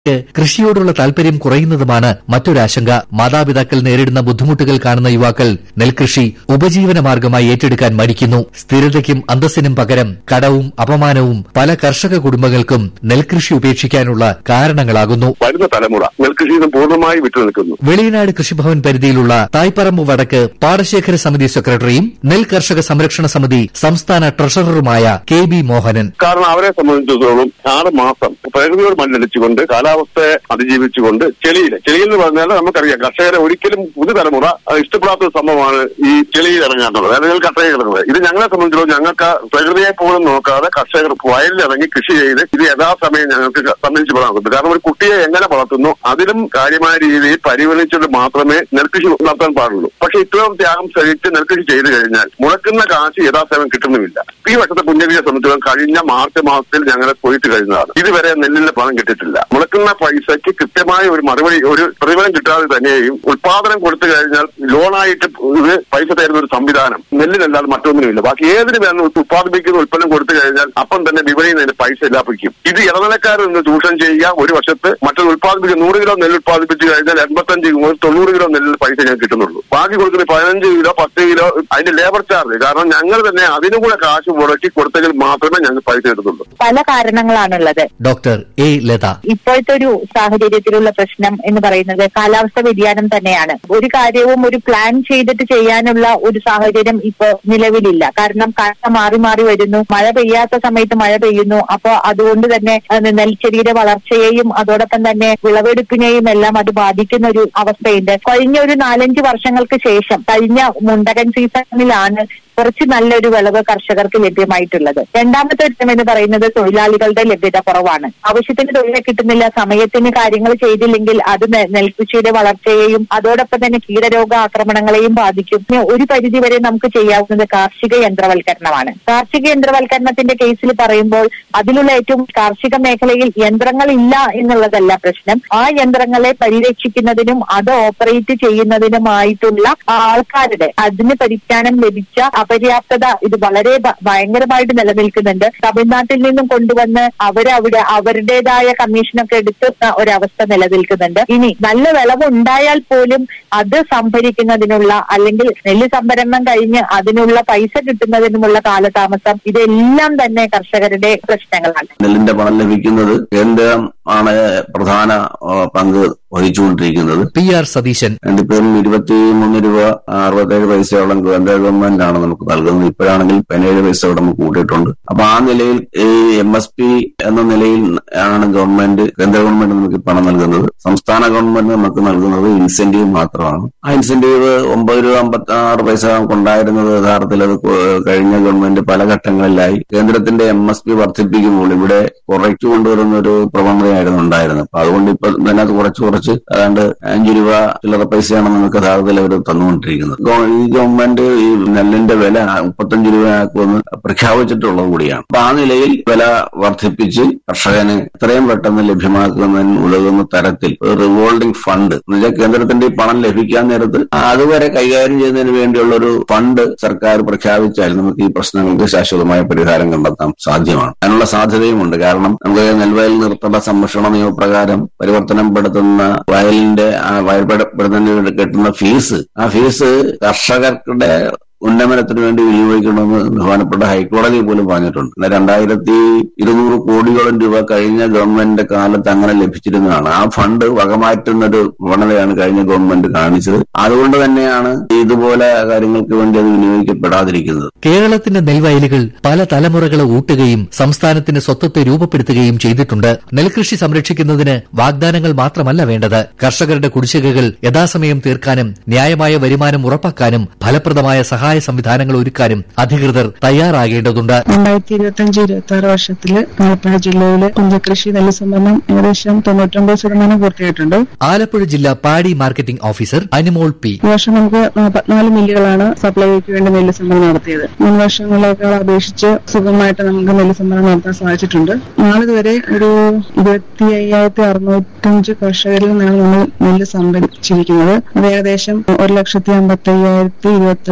കൃഷിയോടുള്ള താൽപര്യം കുറയുന്നതുമാണ് മറ്റൊരാശങ്ക മാതാപിതാക്കൾ നേരിടുന്ന ബുദ്ധിമുട്ടുകൾ കാണുന്ന യുവാക്കൾ നെൽകൃഷി ഉപജീവന മാർഗമായി ഏറ്റെടുക്കാൻ മടിക്കുന്നു സ്ഥിരതയ്ക്കും അന്തസ്സിനും പകരം കടവും അപമാനവും പല കർഷക കുടുംബങ്ങൾക്കും നെൽകൃഷി ഉപേക്ഷിക്കാനുള്ള കാരണങ്ങളാകുന്നു വരുന്ന തലമുറ നെൽകൃഷിയിൽ നിന്ന് പൂർണ്ണമായി വിട്ടു നിൽക്കുന്നു വെളിയനാട് കൃഷിഭവൻ പരിധിയിലുള്ള തായ്പറമ്പ് വടക്ക് പാടശേഖര സമിതി സെക്രട്ടറിയും നെൽ കർഷക സംരക്ഷണ സമിതി സംസ്ഥാന ട്രഷററുമായ കെ ബി മോഹനൻ കാരണം അവരെ സംബന്ധിച്ചിടത്തോളം ആറ് മാസം പ്രകൃതിയോട് മണ്ഡലിച്ചുകൊണ്ട് കാലാവസ്ഥയെ അതിജീവിച്ചുകൊണ്ട് ചെളിയിൽ ചെളിയിൽ എന്ന് പറഞ്ഞാൽ നമുക്കറിയാം കർഷകരെ ഒരിക്കലും പുതുതലമുറ അത് ഇഷ്ടപ്പെടാത്ത ഒരു സംഭവമാണ് ഈ ചെളിയിൽ ഇറങ്ങാന്നുള്ളത് അല്ലെങ്കിൽ കർഷകർ ഇറങ്ങുന്നത് ഇത് ഞങ്ങളെ സംബന്ധിച്ചിടത്തോളം ഞങ്ങൾക്ക് പ്രകൃതിയെ പോലും നോക്കാതെ കർഷകർ വയലിൽ ഇറങ്ങി കൃഷി ചെയ്ത് ഇത് യഥാസമയം ഞങ്ങൾക്ക് സംബന്ധിച്ച് പറയാൻ പറ്റും കാരണം ഒരു കുട്ടിയെ എങ്ങനെ വളർത്തുന്നു അതിലും കാര്യമായ രീതിയിൽ പരിഗണിച്ചിട്ട് മാത്രമേ നെൽകൃഷി നടത്താൻ പാടുള്ളൂ പക്ഷെ ഇത്രയും ത്യാഗം സഹിച്ച് നെൽകൃഷി ചെയ്തു കഴിഞ്ഞാൽ മുടക്കുന്ന കാശ് യഥാസമയം കിട്ടുന്നുമില്ല ഈ വർഷത്തെ പുണ്യതിയെ സംബന്ധിച്ചിടത്തോളം കഴിഞ്ഞ മാർച്ച് മാസത്തിൽ ഞങ്ങൾ പോയിട്ട് കഴിഞ്ഞതാണ് ഇതുവരെ നെല്ലിന്റെ പണം കിട്ടിയിട്ടില്ല മുടക്കുന്ന പൈസയ്ക്ക് കൃത്യമായ ഒരു മറുപടി ഒരു പ്രതിഫലം കിട്ടാതെ തന്നെയും ഉത്പാദനം കൊടുത്തു കഴിഞ്ഞാൽ ലോണായിട്ട് ഇത് പൈസ തരുന്ന ഒരു സംവിധാനം നെല്ലിനല്ലാതെ മറ്റൊന്നിനുമില്ല ബാക്കി ഏതിന് വേണം ഉത്പാദിപ്പിക്കുന്ന ഉൽപ്പന്നം കൊടുത്തു കഴിഞ്ഞാൽ അപ്പം തന്നെ വിപണിയിൽ നിന്ന് പൈസ ലാഭിക്കും ഇത് ഇടനിലക്കാരിൽ നിന്ന് ചൂഷണം ചെയ്യുക ഒരു വർഷത്ത് മറ്റൊരു ഉത്പാദിപ്പിക്കുക നൂറ് കിലോ നെല്ല് ഉത്പാദിപ്പിച്ചു കഴിഞ്ഞാൽ എൺപത്തഞ്ച് മുതൽ തൊണ്ണൂറ് കിലോ നെല്ലിന് പൈസ ഞങ്ങൾക്ക് കിട്ടുന്നുള്ളൂ ബാക്കി കൊടുക്കുന്ന പതിനഞ്ച് കിലോ പത്ത് കിലോ അതിന്റെ ലേബർ ചാർജ് കാരണം ഞങ്ങൾ തന്നെ അതിനും കൂടെ കാശ് മുടക്കി കൊടുത്തെങ്കിൽ മാത്രമേ ഞങ്ങൾക്ക് പൈസ കിട്ടുന്നുള്ളൂ പല കാരണങ്ങളാണുള്ളത് ഡോക്ടർ എ ലത ഇപ്പോഴത്തെ ഒരു സാഹചര്യത്തിലുള്ള പ്രശ്നം എന്ന് പറയുന്നത് കാലാവസ്ഥ വ്യതിയാനം തന്നെയാണ് ഒരു കാര്യവും ഒരു പ്ലാൻ ചെയ്തിട്ട് ചെയ്യാനുള്ള ഒരു സാഹചര്യം ഇപ്പൊ നിലവിലില്ല കാരണം കാലം മാറി മാറി വരുന്നു മഴ പെയ്യാത്ത സമയത്ത് മഴ പെയ്യുന്നു അപ്പൊ അതുകൊണ്ട് തന്നെ അത് നെൽച്ചെടിയുടെ വളർച്ചയെയും അതോടൊപ്പം തന്നെ വിളവെടുപ്പിനെയും എല്ലാം അത് ബാധിക്കുന്ന ഒരു അവസ്ഥയുണ്ട് കഴിഞ്ഞ ഒരു നാലഞ്ച് വർഷങ്ങൾക്ക് ശേഷം കഴിഞ്ഞ മുണ്ടകൻ സീസണിലാണ് കുറച്ച് നല്ലൊരു വിളവ് കർഷകർക്ക് ലഭ്യമായിട്ടുള്ളത് രണ്ടാമത്തെ വിഷയം എന്ന് പറയുന്നത് തൊഴിലാളികളുടെ ലഭ്യത കുറവാണ് ആവശ്യത്തിന് തൊഴിലെ കിട്ടുന്നില്ല സമയത്തിന് കാര്യങ്ങൾ ചെയ്തില്ലെങ്കിൽ അത് നെ- നെൽകൃഷിയുടെ വളർച്ചയെയും അതോടൊപ്പം തന്നെ കീടരോഗ ആക്രമണങ്ങളെയും ബാധിക്കും പിന്നെ ഒരു പരിധി വരെ നമുക്ക് ചെയ്യാവുന്നത് കാർഷിക യന്ത്രവൽക്കരണമാണ് കാർഷിക യന്ത്രവൽക്കരണത്തിന്റെ കേസിൽ പറയുമ്പോൾ അതിലുള്ള ഏറ്റവും കാർഷിക മേഖലയിൽ യന്ത്രങ്ങൾ ഇല്ല എന്നുള്ളതല്ല പ്രശ്നം ആ യന്ത്രങ്ങളെ പരിരക്ഷിക്കുന്നതിനും അത് ഓപ്പറേറ്റ് ചെയ്യുന്നതിനുമായിട്ടുള്ള ആൾക്കാരുടെ അതിന് പരിജ്ഞാനം ലഭിച്ച അപര്യാപ്തത ഇത് വളരെ ഭ- ഭയങ്കരമായിട്ട് നിലനിൽക്കുന്നുണ്ട് തമിഴ്നാട്ടിൽ നിന്നും കൊണ്ടുവന്ന് അവരവിടെ അവരുടേതായ കമ്മീഷനൊക്കെ എടുക്കുന്ന ഒരവസ്ഥ നിലനിൽക്കുന്നുണ്ട് ഇനി നല്ല വിളവ് ഉണ്ടായാൽ പോലും അത് സംഭരിക്കുന്നതിനുള്ള അല്ലെങ്കിൽ നെല്ല് സംഭരണം കഴിഞ്ഞ് അതിനുള്ള പൈസ കിട്ടുന്നതിനുമുള്ള കാലതാമസം ഇതെല്ലാം തന്നെ കർഷകരുടെ പ്രശ്നങ്ങളാണ് നെല്ലിന്റെ പണം ലഭിക്കുന്നത് കേന്ദ്രം ആണ് പ്രധാന ആ, പങ്ക് വഹിച്ചുകൊണ്ടിരിക്കുന്നത് പി ആർ സതീശൻ ഇപ്പം ഇരുപത്തി മൂന്ന് രൂപ അറുപത്തേഴ് പൈസയോളം കേന്ദ്ര ഗവൺമെന്റ് ആണ് നമുക്ക് നൽകുന്നത് ഇപ്പോഴാണെങ്കിൽ പതിനേഴ് പൈസ ഇവിടെ നമുക്ക് കൂട്ടിയിട്ടുണ്ട് അപ്പൊ ആ നിലയിൽ ഈ എം എസ് പി എന്ന നിലയിൽ ആണ് ഗവൺമെന്റ് കേന്ദ്ര ഗവൺമെന്റ് നമുക്ക് ഈ പണം നൽകുന്നത് സംസ്ഥാന ഗവൺമെന്റ് നമുക്ക് നൽകുന്നത് ഇൻസെന്റീവ് മാത്രമാണ് ആ ഇൻസെന്റീവ് ഒമ്പത് രൂപ അമ്പത്തി ആറ് പൈസ നമുക്കുണ്ടായിരുന്നത് യഥാർത്ഥത്തിൽ അത് കൊ- കഴിഞ്ഞ ഗവൺമെന്റ് പല ഘട്ടങ്ങളിലായി കേന്ദ്രത്തിന്റെ എം എസ് പി വർദ്ധിപ്പിക്കുമ്പോൾ ഇവിടെ കുറയ്ച്ചു കൊണ്ടുവരുന്ന ഒരു പ്രവണതയായിരുന്നു ഉണ്ടായിരുന്നത് അപ്പൊ അതുകൊണ്ട് ഇപ്പൊ ഇതിനകത്ത് കുറച്ച് കുറച്ച് ഏതാണ്ട് അഞ്ച് രൂപ ചില്ലറ പൈസയാണ് നമുക്ക് യഥാർത്ഥത്തിൽ അവർ തന്നുകൊണ്ടിരിക്കുന്നത് ഗവ- ഈ ഗവൺമെന്റ് ഈ നെല്ലിന്റെ വില മുപ്പത്തഞ്ച് രൂപയാക്കുമെന്ന് പ്രഖ്യാപിച്ചിട്ടുള്ളത് കൂടിയാണ് അപ്പൊ ആ നിലയിൽ വില വർദ്ധിപ്പിച്ച് കർഷകന് എത്രയും പെട്ടെന്ന് ലഭ്യമാക്കുന്നതിന് ഉതകുന്ന തരത്തിൽ ഒരു റിവോൾവിംഗ് ഫണ്ട് എന്നുവെച്ചാൽ കേന്ദ്രത്തിന്റെ ഈ പണം ലഭിക്കാൻ നേരത്ത് അതുവരെ കൈകാര്യം ചെയ്യുന്നതിന് വേണ്ടിയുള്ള ഒരു ഫണ്ട് സർക്കാർ പ്രഖ്യാപിച്ചാൽ നമുക്ക് ഈ പ്രശ്നങ്ങൾക്ക് ശാശ്വതമായ പരിഹാരം കണ്ടെത്താൻ സാധ്യമാണ് അതിനുള്ള സാധ്യതയുമുണ്ട് കാരണം നമുക്ക് നെൽവയൽ നിർത്തല സംരക്ഷണ നിയമപ്രകാരം പരിവർത്തനപ്പെടുത്തുന്ന വയലിന്റെ ആ വയൽപ്പെടുത്തുന്നതിന് കിട്ടുന്ന ഫീസ് ആ ഫീസ് കർഷകരുടെ ഉന്നമനത്തിന് വേണ്ടി വിനിയോഗിക്കണമെന്ന് ബഹുമാനപ്പെട്ട ഹൈക്കോടതി പോലും പറഞ്ഞിട്ടുണ്ട് എന്നാൽ രണ്ടായിരത്തി ഇരുന്നൂറ് കോടിയോളം രൂപ കഴിഞ്ഞ ഗവൺമെന്റിന്റെ കാലത്ത് അങ്ങനെ ലഭിച്ചിരുന്നതാണ് ആ ഫണ്ട് വകമാറ്റുന്ന ഒരു പ്രവണതയാണ് കഴിഞ്ഞ ഗവൺമെന്റ് കാണിച്ചത് അതുകൊണ്ട് തന്നെയാണ് ഇതുപോലെ കാര്യങ്ങൾക്ക് വേണ്ടി അത് വിനിയോഗിക്കപ്പെടാതിരിക്കുന്നത് കേരളത്തിന്റെ നെൽവയലുകൾ പല തലമുറകളെ ഊട്ടുകയും സംസ്ഥാനത്തിന് സ്വത്വത്തെ രൂപപ്പെടുത്തുകയും ചെയ്തിട്ടുണ്ട് നെൽകൃഷി സംരക്ഷിക്കുന്നതിന് വാഗ്ദാനങ്ങൾ മാത്രമല്ല വേണ്ടത് കർഷകരുടെ കുടിശ്ശികകൾ യഥാസമയം തീർക്കാനും ന്യായമായ വരുമാനം ഉറപ്പാക്കാനും ഫലപ്രദമായ സഹായ സംവിധാനങ്ങൾ ഒരുക്കാനും അധികൃതർ തയ്യാറാകേണ്ടതുണ്ട് രണ്ടായിരത്തി ഇരുപത്തി അഞ്ച് ഇരുപത്തി ആറ് വർഷത്തില് ആലപ്പുഴ ജില്ലയിലെ പുഞ്ചകൃഷി നെല്ല് സംഭരണം ഏകദേശം തൊണ്ണൂറ്റൊമ്പത് ശതമാനം പൂർത്തിയായിട്ടുണ്ട് ആലപ്പുഴ ജില്ലാ പാടി മാർക്കറ്റിംഗ് ഓഫീസർ അനുമോൾ പി ഈ വർഷം നമുക്ക് പതിനാല് മില്ലുകളാണ് സപ്ലൈക്ക് വേണ്ടി നെല്ല് സംഭരണം നടത്തിയത് മുൻ വർഷങ്ങളേക്കാൾ അപേക്ഷിച്ച് സുഗമമായിട്ട് നമുക്ക് നെല്ല് സംഭരണം നടത്താൻ സാധിച്ചിട്ടുണ്ട് നാളിതുവരെ ഒരു ഇരുപത്തി അയ്യായിരത്തി അറുന്നൂറ്റഞ്ച് കർഷകരിൽ നിന്നാണ് നമ്മൾ നെല്ല് സംഭരിച്ചിരിക്കുന്നത് അത് ഏകദേശം ഒരു ലക്ഷത്തി അമ്പത്തി അയ്യായിരത്തി ഇരുപത്തെട്ട്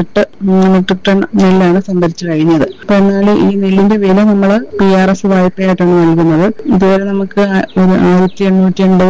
മെട്രിക് ടൺ നെല്ലാണ് സംഭരിച്ചു കഴിഞ്ഞത് അപ്പൊ എന്നാൽ ഈ നെല്ലിന്റെ വില നമ്മൾ പി ആർ എസ് വായ്പയായിട്ടാണ് നൽകുന്നത് ഇതുവരെ നമുക്ക് ആ- ഒരു ആയിരത്തി എണ്ണൂറ്റി എൺപത്